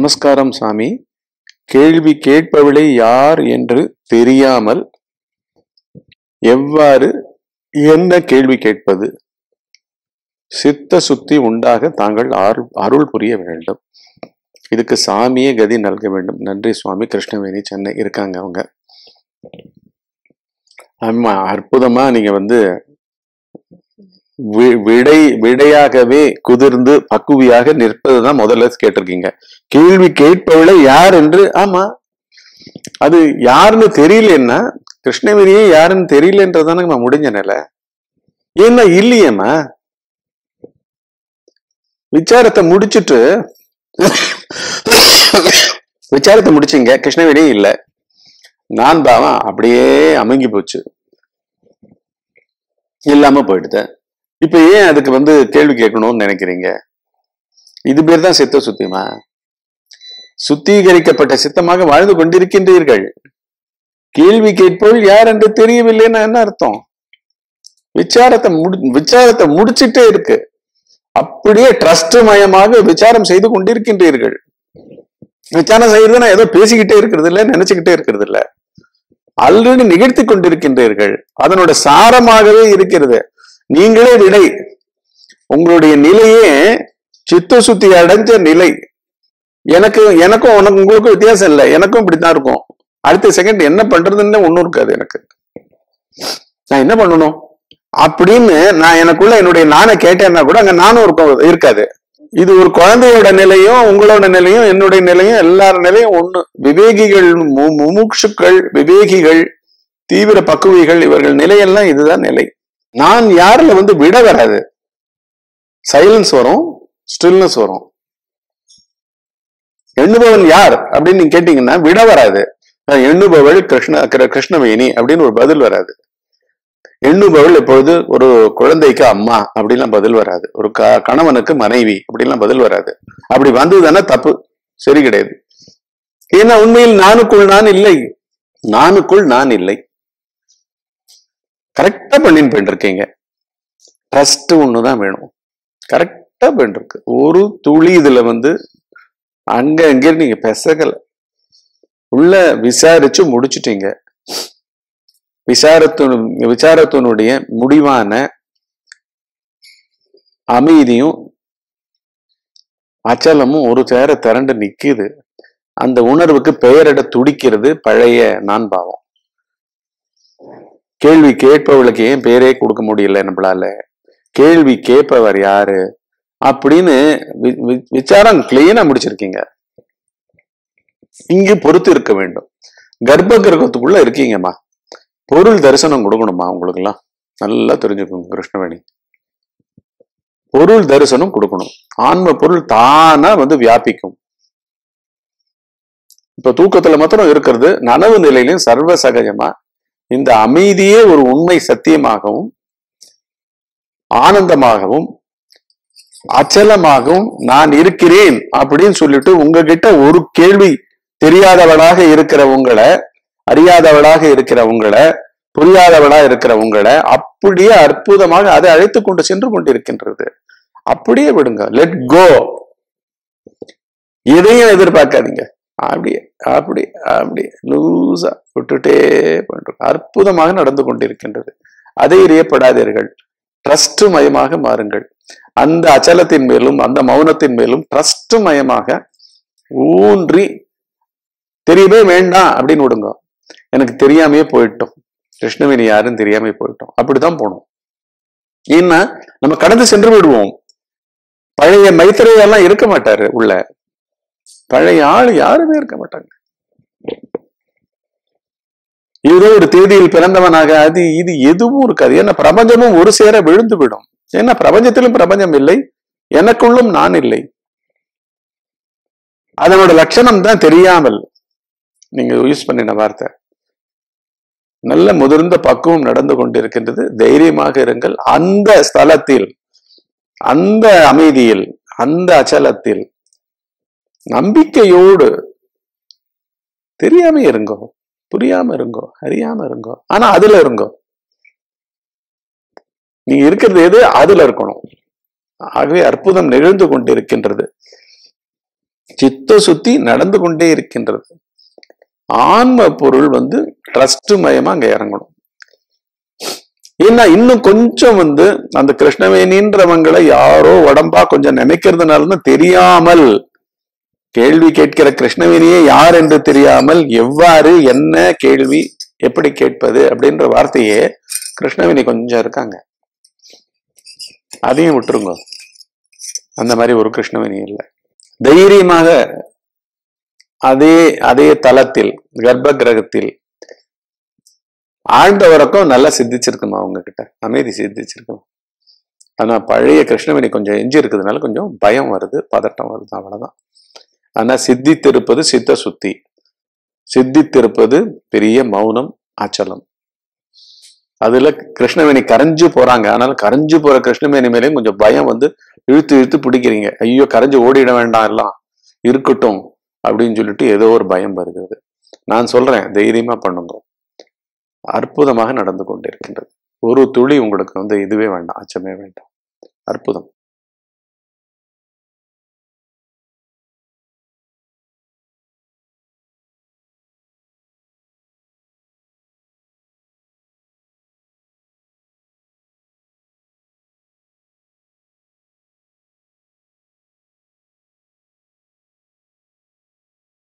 நமஸ்காரம் சாமி கேள்வி கேட்பவளை யார் என்று தெரியாமல் எவ்வாறு என்ன கேள்வி கேட்பது சித்த சுத்தி உண்டாக தாங்கள் அருள் அருள் புரிய வேண்டும் இதுக்கு சாமியே கதி நல்க வேண்டும் நன்றி சுவாமி கிருஷ்ணவேணி சென்னை இருக்காங்க அவங்க ஆமா அற்புதமா நீங்க வந்து வி- விடை விடையாகவே குதிர்ந்து பக்குவியாக நிற்பதுதான் முதல்ல கேட்டிருக்கீங்க கேள்வி கேட்பவளை யார் என்று ஆமா அது யாருன்னு தெரியலன்னா கிருஷ்ணகிரியே யாருன்னு தெரியலன்றதானே முடிஞ்ச நிலை ஏன்னா இல்லையேம்மா விசாரத்தை முடிச்சிட்டு விசாரத்தை முடிச்சிங்க கிருஷ்ணகிரியே இல்ல நான் பாவம் அப்படியே அமுங்கி போச்சு இல்லாம போயிடுது இப்ப ஏன் அதுக்கு வந்து கேள்வி கேட்கணும்னு நினைக்கிறீங்க இது பேர் தான் சித்த சுத்தியமா சுத்திகரிக்கப்பட்ட சித்தமாக வாழ்ந்து கொண்டிருக்கின்றீர்கள் கேள்வி கேட்பவள் யார் என்று தெரியவில்லைன்னா என்ன அர்த்தம் விசாரத்தை முடி விசாரத்தை முடிச்சிட்டே இருக்கு அப்படியே ட்ரஸ்ட் மயமாக விசாரம் செய்து கொண்டிருக்கின்றீர்கள் விசாரம் செய்யறதுன்னா ஏதோ பேசிக்கிட்டே இருக்கிறது இல்ல நினைச்சுக்கிட்டே இருக்கிறது இல்ல ஆல்ரெடி நிகழ்த்தி கொண்டிருக்கின்றீர்கள் அதனோட சாரமாகவே இருக்கிறது நீங்களே விடை உங்களுடைய நிலையே சித்த சுத்தி அடைஞ்ச நிலை எனக்கு எனக்கும் உனக்கு உங்களுக்கும் வித்தியாசம் இல்லை எனக்கும் இப்படித்தான் இருக்கும் அடுத்த செகண்ட் என்ன பண்றதுன்னு ஒண்ணும் இருக்காது எனக்கு நான் என்ன பண்ணணும் அப்படின்னு நான் எனக்குள்ள என்னுடைய நானை கேட்டேன்னா கூட அங்க நானும் இருக்கும் இருக்காது இது ஒரு குழந்தையோட நிலையும் உங்களோட நிலையும் என்னுடைய நிலையும் எல்லார நிலையும் ஒண்ணு விவேகிகள் மு- முமுட்சுக்கள் விவேகிகள் தீவிர பக்குவிகள் இவர்கள் நிலையெல்லாம் இதுதான் நிலை நான் யாருல வந்து விட வராது சைலன்ஸ் வரும் ஸ்டில்னஸ் வரும் எண்ணுபவன் யார் அப்படின்னு நீங்க கேட்டீங்கன்னா விட வராது அஹ் எண்ணுபவள் கிருஷ்ண கிர- கிருஷ்ணவேணி அப்படின்னு ஒரு பதில் வராது எண்ணுபவள் எப்பொழுது ஒரு குழந்தைக்கு அம்மா அப்படிலாம் பதில் வராது ஒரு க கணவனுக்கு மனைவி அப்படிலாம் பதில் வராது அப்படி வந்ததுதானே தப்பு சரி கிடையாது ஏன்னா உண்மையில் நானுக்குள் நான் இல்லை நானுக்குள் நான் இல்லை கரெக்டா பண்ணின்னு போயிட்டு இருக்கீங்க ட்ரஸ்ட் ஒண்ணுதான் வேணும் கரெக்டா போயிட்டு இருக்கு ஒரு துளி இதுல வந்து அங்க அங்க நீங்க பெசகல உள்ள விசாரிச்சு முடிச்சிட்டீங்க விசாரத்து விசாரத்தினுடைய முடிவான அமைதியும் அச்சலமும் ஒரு சேர திரண்டு நிக்குது அந்த உணர்வுக்கு பெயரிட துடிக்கிறது பழைய நான் பாவம் கேள்வி கேட்பவளுக்கு ஏன் பேரே கொடுக்க முடியல நம்மளால கேள்வி கேட்பவர் யாரு அப்படின்னு வி- வி- விசாரம் கிளீனா முடிச்சிருக்கீங்க இங்கு பொறுத்து இருக்க வேண்டும் கர்ப்ப கிரகத்துக்குள்ள இருக்கீங்கம்மா பொருள் தரிசனம் கொடுக்கணுமா உங்களுக்கு எல்லாம் நல்லா தெரிஞ்சுக்கோங்க கிருஷ்ணவேணி பொருள் தரிசனம் கொடுக்கணும் ஆன்ம பொருள் தானா வந்து வியாபிக்கும் இப்ப தூக்கத்துல மாத்திரம் இருக்கிறது நனவு நிலையிலும் சர்வ சகஜமா இந்த அமைதியே ஒரு உண்மை சத்தியமாகவும் ஆனந்தமாகவும் அச்சலமாகவும் நான் இருக்கிறேன் அப்படின்னு சொல்லிட்டு உங்ககிட்ட ஒரு கேள்வி தெரியாதவளாக இருக்கிற உங்களை அறியாதவளாக இருக்கிற உங்களை புரியாதவளா இருக்கிற உங்களை அப்படியே அற்புதமாக அதை அழைத்து கொண்டு சென்று கொண்டிருக்கின்றது அப்படியே விடுங்க லெட் கோ எதையும் எதிர்பார்க்காதீங்க அப்படியே அப்படி அப்படி லூசா விட்டுட்டே பண்றோம் அற்புதமாக நடந்து கொண்டிருக்கின்றது அதைரியப்படாதீர்கள் ட்ரஸ்ட் மயமாக மாறுங்கள் அந்த அச்சலத்தின் மேலும் அந்த மௌனத்தின் மேலும் ட்ரஸ்ட் மயமாக ஊன்றி தெரியவே வேண்டாம் அப்படின்னு விடுங்க எனக்கு தெரியாமையே போயிட்டோம் கிருஷ்ணவேணி யாருன்னு தெரியாம போயிட்டோம் அப்படிதான் போனோம் ஏன்னா நம்ம கடந்து சென்று விடுவோம் பழைய மைத்திரையெல்லாம் இருக்க மாட்டாரு உள்ள பழைய ஆள் யாருமே இருக்க மாட்டாங்க ஏதோ ஒரு தேதியில் பிறந்தவனாக அது இது எதுவும் இருக்காது ஏன்னா பிரபஞ்சமும் ஒரு சேர விழுந்து விடும் ஏன்னா பிரபஞ்சத்திலும் பிரபஞ்சம் இல்லை எனக்குள்ளும் நான் இல்லை அதனோட லட்சணம் தான் தெரியாமல் நீங்க யூஸ் பண்ணின வார்த்தை நல்ல முதிர்ந்த பக்குவம் நடந்து கொண்டிருக்கின்றது தைரியமாக இருங்கள் அந்த ஸ்தலத்தில் அந்த அமைதியில் அந்த அச்சலத்தில் நம்பிக்கையோடு தெரியாம இருங்கோ புரியாம இருங்கோ அறியாம இருங்கோ ஆனா அதுல இருங்கோ நீங்க இருக்கிறது எது அதுல இருக்கணும் ஆகவே அற்புதம் நிகழ்ந்து கொண்டிருக்கின்றது சித்த சுத்தி நடந்து கொண்டே இருக்கின்றது ஆன்ம பொருள் வந்து ட்ரஸ்ட் மயமா அங்க இறங்கணும் ஏன்னா இன்னும் கொஞ்சம் வந்து அந்த கிருஷ்ணவேணின்றவங்களை யாரோ உடம்பா கொஞ்சம் நினைக்கிறதுனால தெரியாமல் கேள்வி கேட்கிற கிருஷ்ணவேணியே யார் என்று தெரியாமல் எவ்வாறு என்ன கேள்வி எப்படி கேட்பது அப்படின்ற வார்த்தையே கிருஷ்ணவேணி கொஞ்சம் இருக்காங்க அதையும் விட்டுருங்க அந்த மாதிரி ஒரு கிருஷ்ணவேணி இல்லை தைரியமாக அதே அதே தளத்தில் கர்ப்ப கிரகத்தில் ஆழ்ந்த வரைக்கும் நல்லா சித்திச்சிருக்கணும் அவங்க கிட்ட அமைதி சித்திச்சிருக்கணும் ஆனா பழைய கிருஷ்ணவேணி கொஞ்சம் எஞ்சி இருக்கிறதுனால கொஞ்சம் பயம் வருது பதட்டம் வருது அவ்வளவுதான் ஆனா சித்தித்திருப்பது சித்த சுத்தி சித்தித்திருப்பது பெரிய மௌனம் அச்சலம் அதுல கிருஷ்ணவேணி கரைஞ்சு போறாங்க ஆனாலும் கரைஞ்சு போற கிருஷ்ணவேணி மேலேயும் கொஞ்சம் பயம் வந்து இழுத்து இழுத்து பிடிக்கிறீங்க ஐயோ கரைஞ்சு ஓடிட வேண்டாம் எல்லாம் இருக்கட்டும் அப்படின்னு சொல்லிட்டு ஏதோ ஒரு பயம் வருகிறது நான் சொல்றேன் தைரியமா பண்ணுங்க அற்புதமாக நடந்து கொண்டிருக்கின்றது ஒரு துளி உங்களுக்கு வந்து இதுவே வேண்டாம் அச்சமே வேண்டாம் அற்புதம்